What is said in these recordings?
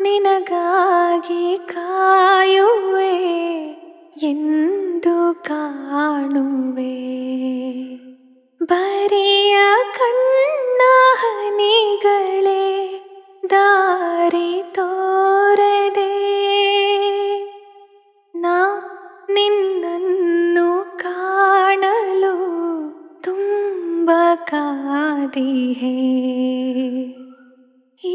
ನಿನಗಾಗಿ ಕಾಯುವೆ ಎಂದು ಕಾಣುವೆ ಬರಿಯ ಕಣ್ಣ ಹನಿಗಳೇ ದಾರಿ ತೋರದೆ ನಾ ನಿನ್ನನ್ನು ಕಾಣಲು ತುಂಬ ಕಾದಿಹೆ ಈ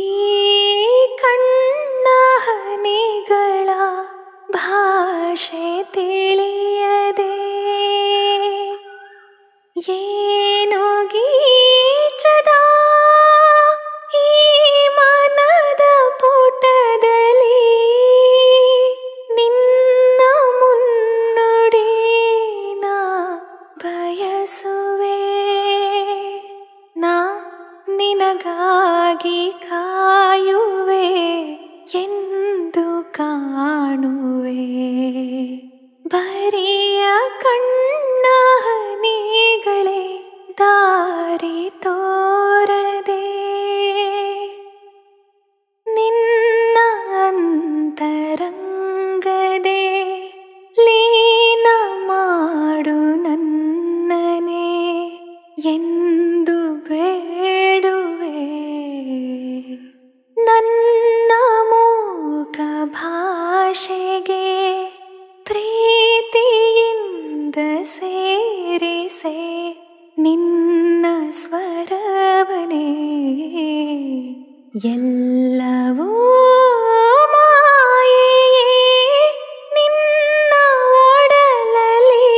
ಕಣ್ಣ ಹನಿಗಳ ಭಾಷೆ ತಿಳಿಯದೆ ಏನು ಗೀಚದ ಈ ಮನದ ಪುಟದಲ್ಲಿ ನಿನ್ನ ಮುನ್ನುಡಿನ ಬಯಸುವೆ ನಾ ನಿನಗಾಗಿ ಕಾಯುವೆ ಎಂದು ಕಾಣುವೆ ಬರಿಯ ಕಣ್ಣ ಹನಿಗಳೇ ದಾರಿ ತೋರದೆ ನಿನ್ನ ಅಂತರಂಗದೆ ಲೀನ ಮಾಡು ನನ್ನನೆ ಎಂದು ಬೇಡುವೆ ನನ್ನ ಮೂಕ ಭಾಷೆಗೆ ಪ್ರೀತಿಯಿಂದ ಸೇರಿಸೆ ನಿನ್ನ ಸ್ವರವನೇ ಎಲ್ಲವೂ ಮಾಯೆಯೇ ನಿನ್ನ ಒಡಲಲ್ಲಿ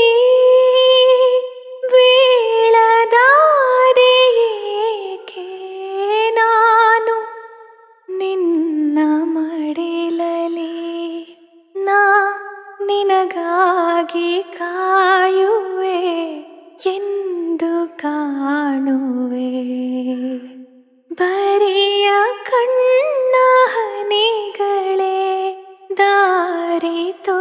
ಬೀಳದಾದೆಯೇಕೆ ನಾನು ನಿನ್ನ ಮಡಿಲಲಿ ನಾ ನಿನಗಾಗಿ ಕಾಯುವೆ ಎಂದು ಕಾಣುವೆ ಬರಿಯ ಕಣ್ಣ ಹನಿಗಳೇ ದಾರಿ ತೋ